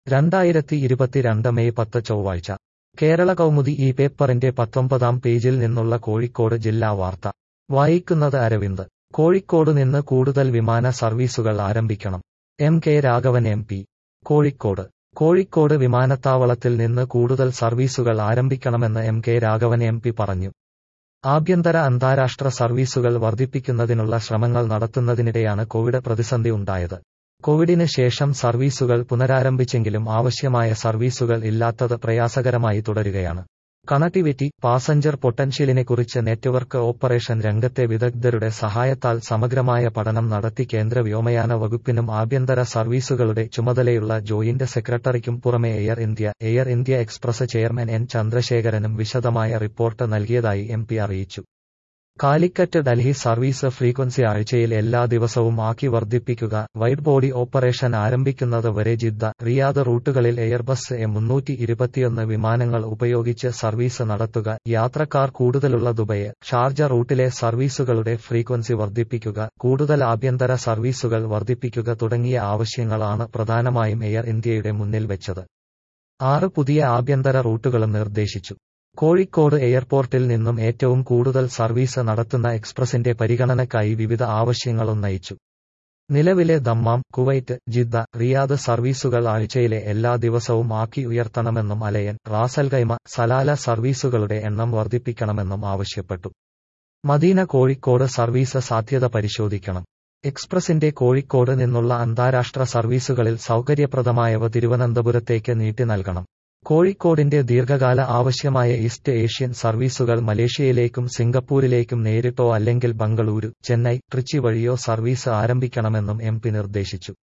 രണ്ടായിരത്തി ഇരുപത്തിരണ്ട് മെയ് പത്ത് ചൊവ്വാഴ്ച കേരള കൗമുദി ഈ പേപ്പറിന്റെ പത്തൊമ്പതാം പേജിൽ നിന്നുള്ള കോഴിക്കോട് ജില്ലാ വാർത്ത വായിക്കുന്നത് അരവിന്ദ് കോഴിക്കോട് നിന്ന് കൂടുതൽ വിമാന സർവീസുകൾ ആരംഭിക്കണം M K Raghavan M P Kozhikode Kozhikode വിമാനത്താവളത്തിൽ നിന്ന് കൂടുതൽ സർവീസുകൾ ആരംഭിക്കണമെന്ന് M K Raghavan M P പറഞ്ഞു ആഭ്യന്തര അന്താരാഷ്ട്ര സർവീസുകൾ വർദ്ധിപ്പിക്കുന്നതിനുള്ള ശ്രമങ്ങൾ നടത്തുന്നതിനിടെയാണ് കോവിഡ് പ്രതിസന്ധി ഉണ്ടായത് കോവിഡിന് ശേഷം സർവീസുകൾ പുനരാരംഭിച്ചെങ്കിലും ആവശ്യമായ സർവീസുകൾ ഇല്ലാത്തത് പ്രയാസകരമായി തുടരുകയാണ് കണക്ടിവിറ്റി പാസഞ്ചർ പൊട്ടൻഷ്യലിനെക്കുറിച്ച് നെറ്റ്വർക്ക് ഓപ്പറേഷൻ രംഗത്തെ വിദഗ്ധരുടെ സഹായത്താൽ സമഗ്രമായ പഠനം നടത്തി കേന്ദ്ര വ്യോമയാന വകുപ്പിനും ആഭ്യന്തര സർവീസുകളുടെ ചുമതലയുള്ള ജോയിന്റ് സെക്രട്ടറിക്കും പുറമെ Air India Air India Express chairman N ചന്ദ്രശേഖരനും വിശദമായ റിപ്പോർട്ട് നൽകിയതായി എം അറിയിച്ചു കാലിക്കറ്റ് ഡൽഹി സർവീസ് ഫ്രീക്വൻസി ആഴ്ചയിൽ എല്ലാ ദിവസവും ആക്കി വർദ്ധിപ്പിക്കുക വൈഡ് ബോഡി ഓപ്പറേഷൻ ആരംഭിക്കുന്നത് വരെ ജിദ്ദ റിയാദ് റൂട്ടുകളിൽ എയർബസ് എ മുന്നൂറ്റി ഇരുപത്തിയൊന്ന് വിമാനങ്ങൾ ഉപയോഗിച്ച് സർവീസ് നടത്തുക യാത്രക്കാർ കൂടുതലുള്ള ദുബൈ ഷാർജ റൂട്ടിലെ സർവീസുകളുടെ ഫ്രീക്വൻസി വർദ്ധിപ്പിക്കുക കൂടുതൽ ആഭ്യന്തര സർവീസുകൾ വർദ്ധിപ്പിക്കുക തുടങ്ങിയ ആവശ്യങ്ങളാണ് പ്രധാനമായും എയർ ഇന്ത്യയുടെ മുന്നിൽ വെച്ചത് ആറ് പുതിയ ആഭ്യന്തര റൂട്ടുകളും നിർദ്ദേശിച്ചു കോഴിക്കോട് എയർപോർട്ടിൽ നിന്നും ഏറ്റവും കൂടുതൽ സർവീസ് നടത്തുന്ന എക്സ്പ്രസിന്റെ പരിഗണനയ്ക്കായി വിവിധ ആവശ്യങ്ങൾ ഉന്നയിച്ചു നിലവിലെ ദമ്മാം കുവൈറ്റ് ജിദ്ദ റിയാദ് സർവീസുകൾ ആഴ്ചയിലെ എല്ലാ ദിവസവും ആക്കി ഉയർത്തണമെന്നും അലയൻ റാസൽഗൈമ സലാല സർവീസുകളുടെ എണ്ണം വർദ്ധിപ്പിക്കണമെന്നും ആവശ്യപ്പെട്ടു മദീന കോഴിക്കോട് സർവീസ് സാധ്യത പരിശോധിക്കണം എക്സ്പ്രസിന്റെ കോഴിക്കോട് നിന്നുള്ള അന്താരാഷ്ട്ര സർവീസുകളിൽ സൗകര്യപ്രദമായവ തിരുവനന്തപുരത്തേക്ക് നീട്ടി നൽകണം കോഴിക്കോടിന്റെ ദീർഘകാല ആവശ്യമായ ഈസ്റ്റ് ഏഷ്യൻ സർവീസുകൾ മലേഷ്യയിലേക്കും സിംഗപ്പൂരിലേക്കും നേരിട്ടോ അല്ലെങ്കിൽ ബംഗളൂരു ചെന്നൈ ട്രിച്ചി വഴിയോ സർവീസ് ആരംഭിക്കണമെന്നും എം നിർദ്ദേശിച്ചു